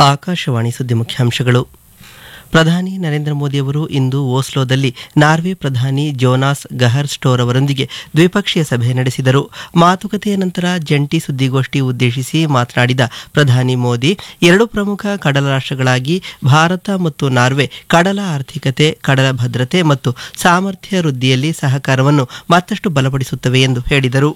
ಆಕಾಶವಾಣಿ ಸುದ್ದಿ ಮುಖ್ಯಾಂಶಗಳು ಪ್ರಧಾನಿ ನರೇಂದ್ರ ಮೋದಿಯವರು ಇಂದು ಓಸ್ಲೋದಲ್ಲಿ ನಾರ್ವೆ ಪ್ರಧಾನಿ ಜೋನಾಸ್ ಗಹರ್ ಸ್ಟೋರ್ ಅವರೊಂದಿಗೆ ದ್ವಿಪಕ್ಷೀಯ ಸಭೆ ನಡೆಸಿದರು ಮಾತುಕತೆಯ ನಂತರ ಜಂಟಿ ಸುದ್ದಿಗೋಷ್ಠಿ ಉದ್ದೇಶಿಸಿ ಮಾತನಾಡಿದ ಪ್ರಧಾನಿ ಮೋದಿ ಎರಡು ಪ್ರಮುಖ ಕಡಲ ರಾಷ್ಟ್ರಗಳಾಗಿ ಭಾರತ ಮತ್ತು ನಾರ್ವೆ ಕಡಲ ಆರ್ಥಿಕತೆ ಕಡಲ ಭದ್ರತೆ ಮತ್ತು ಸಾಮರ್ಥ್ಯ ವೃದ್ಧಿಯಲ್ಲಿ ಸಹಕಾರವನ್ನು ಮತ್ತಷ್ಟು ಬಲಪಡಿಸುತ್ತವೆ ಎಂದು ಹೇಳಿದರು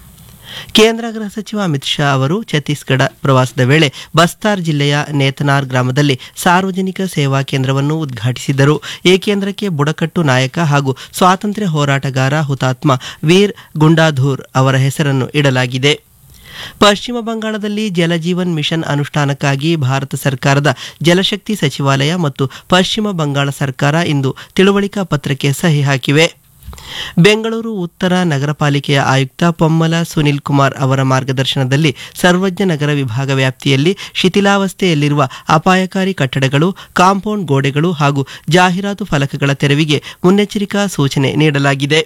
ಕೇಂದ್ರ ಗೃಹ ಸಚಿವ ಅಮಿತ್ ಶಾ ಅವರು ಛತ್ತೀಸ್ಗಢ ಪ್ರವಾಸದ ವೇಳೆ ಬಸ್ತಾರ್ ಜಿಲ್ಲೆಯ ನೇತನಾರ್ ಗ್ರಾಮದಲ್ಲಿ ಸಾರ್ವಜನಿಕ ಸೇವಾ ಕೇಂದ್ರವನ್ನು ಉದ್ಘಾಟಿಸಿದರು ಈ ಕೇಂದ್ರಕ್ಕೆ ಬುಡಕಟ್ಟು ನಾಯಕ ಹಾಗೂ ಸ್ವಾತಂತ್ರ್ಯ ಹೋರಾಟಗಾರ ಹುತಾತ್ಮ ವೀರ್ ಗುಂಡಾಧೂರ್ ಅವರ ಹೆಸರನ್ನು ಇಡಲಾಗಿದೆ ಪಶ್ಚಿಮ ಬಂಗಾಳದಲ್ಲಿ ಜಲಜೀವನ್ ಮಿಷನ್ ಅನುಷ್ಠಾನಕ್ಕಾಗಿ ಭಾರತ ಸರ್ಕಾರದ ಜಲಶಕ್ತಿ ಸಚಿವಾಲಯ ಮತ್ತು ಪಶ್ಚಿಮ ಬಂಗಾಳ ಸರ್ಕಾರ ಇಂದು ತಿಳುವಳಿಕಾ ಪತ್ರಕ್ಕೆ ಸಹಿ ಹಾಕಿವೆ ಬೆಂಗಳೂರು ಉತ್ತರ ನಗರ ಪಾಲಿಕೆಯ ಆಯುಕ್ತ ಪೊಮ್ಮಲ ಸುನಿಲ್ ಕುಮಾರ್ ಅವರ ಮಾರ್ಗದರ್ಶನದಲ್ಲಿ ಸರ್ವಜ್ಞ ನಗರ ವಿಭಾಗ ವ್ಯಾಪ್ತಿಯಲ್ಲಿ ಶಿಥಿಲಾವಸ್ಥೆಯಲ್ಲಿರುವ ಅಪಾಯಕಾರಿ ಕಟ್ಟಡಗಳು ಕಾಂಪೌಂಡ್ ಗೋಡೆಗಳು ಹಾಗೂ ಜಾಹೀರಾತು ಫಲಕಗಳ ತೆರವಿಗೆ ಮುನ್ನೆಚ್ಚರಿಕಾ ಸೂಚನೆ ನೀಡಲಾಗಿದೆ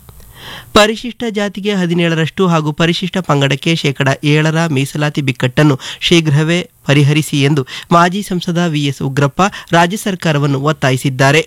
ಪರಿಶಿಷ್ಟ ಜಾತಿಗೆ ಹದಿನೇಳರಷ್ಟು ಹಾಗೂ ಪರಿಶಿಷ್ಟ ಪಂಗಡಕ್ಕೆ ಶೇಕಡ ಏಳರ ಮೀಸಲಾತಿ ಬಿಕ್ಕಟ್ಟನ್ನು ಶೀಘ್ರವೇ ಪರಿಹರಿಸಿ ಎಂದು ಮಾಜಿ ಸಂಸದ ವಿಎಸ್ ಉಗ್ರಪ್ಪ ರಾಜ್ಯ ಸರ್ಕಾರವನ್ನು ಒತ್ತಾಯಿಸಿದ್ದಾರೆ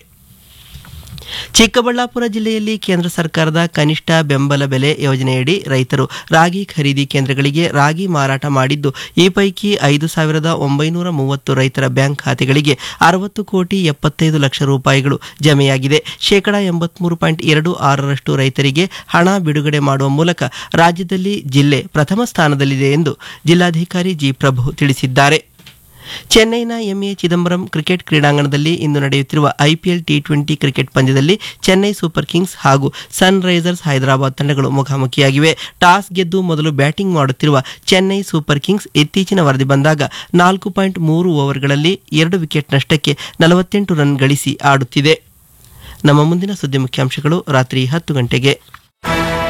ಚಿಕ್ಕಬಳ್ಳಾಪುರ ಜಿಲ್ಲೆಯಲ್ಲಿ ಕೇಂದ್ರ ಸರ್ಕಾರದ ಕನಿಷ್ಠ ಬೆಂಬಲ ಬೆಲೆ ಯೋಜನೆಯಡಿ ರೈತರು ರಾಗಿ ಖರೀದಿ ಕೇಂದ್ರಗಳಿಗೆ ರಾಗಿ ಮಾರಾಟ ಮಾಡಿದ್ದು ಈ ಪೈಕಿ ಐದು ಸಾವಿರದ ಒಂಬೈನೂರ ಮೂವತ್ತು ರೈತರ ಬ್ಯಾಂಕ್ ಖಾತೆಗಳಿಗೆ ಅರವತ್ತು ಕೋಟಿ ಎಪ್ಪತ್ತೈದು ಲಕ್ಷ ರೂಪಾಯಿಗಳು ಜಮೆಯಾಗಿದೆ ಶೇಕಡಾ ಎಂಬತ್ಮೂರು ಪಾಯಿಂಟ್ ಎರಡು ಆರರಷ್ಟು ರೈತರಿಗೆ ಹಣ ಬಿಡುಗಡೆ ಮಾಡುವ ಮೂಲಕ ರಾಜ್ಯದಲ್ಲಿ ಜಿಲ್ಲೆ ಪ್ರಥಮ ಸ್ಥಾನದಲ್ಲಿದೆ ಎಂದು ಜಿಲ್ಲಾಧಿಕಾರಿ ಜಿ ಪ್ರಭು ತಿಳಿಸಿದ್ದಾರೆ ಚೆನ್ನೈನ ಎಂಎ ಚಿದಂಬರಂ ಕ್ರಿಕೆಟ್ ಕ್ರೀಡಾಂಗಣದಲ್ಲಿ ಇಂದು ನಡೆಯುತ್ತಿರುವ ಐಪಿಎಲ್ ಟಿ ಟ್ವೆಂಟಿ ಕ್ರಿಕೆಟ್ ಪಂದ್ಯದಲ್ಲಿ ಚೆನ್ನೈ ಸೂಪರ್ ಕಿಂಗ್ಸ್ ಹಾಗೂ ಸನ್ ರೈಸರ್ಸ್ ಹೈದರಾಬಾದ್ ತಂಡಗಳು ಮುಖಾಮುಖಿಯಾಗಿವೆ ಟಾಸ್ ಗೆದ್ದು ಮೊದಲು ಬ್ಯಾಟಿಂಗ್ ಮಾಡುತ್ತಿರುವ ಚೆನ್ನೈ ಸೂಪರ್ ಕಿಂಗ್ಸ್ ಇತ್ತೀಚಿನ ವರದಿ ಬಂದಾಗ ನಾಲ್ಕು ಪಾಯಿಂಟ್ ಮೂರು ಓವರ್ಗಳಲ್ಲಿ ಎರಡು ವಿಕೆಟ್ ನಷ್ಟಕ್ಕೆ ನಲವತ್ತೆಂಟು ರನ್ ಗಳಿಸಿ ಆಡುತ್ತಿದೆ ನಮ್ಮ ಮುಂದಿನ ಸುದ್ದಿ ಮುಖ್ಯಾಂಶಗಳು ರಾತ್ರಿ ಹತ್ತು ಗಂಟೆಗೆ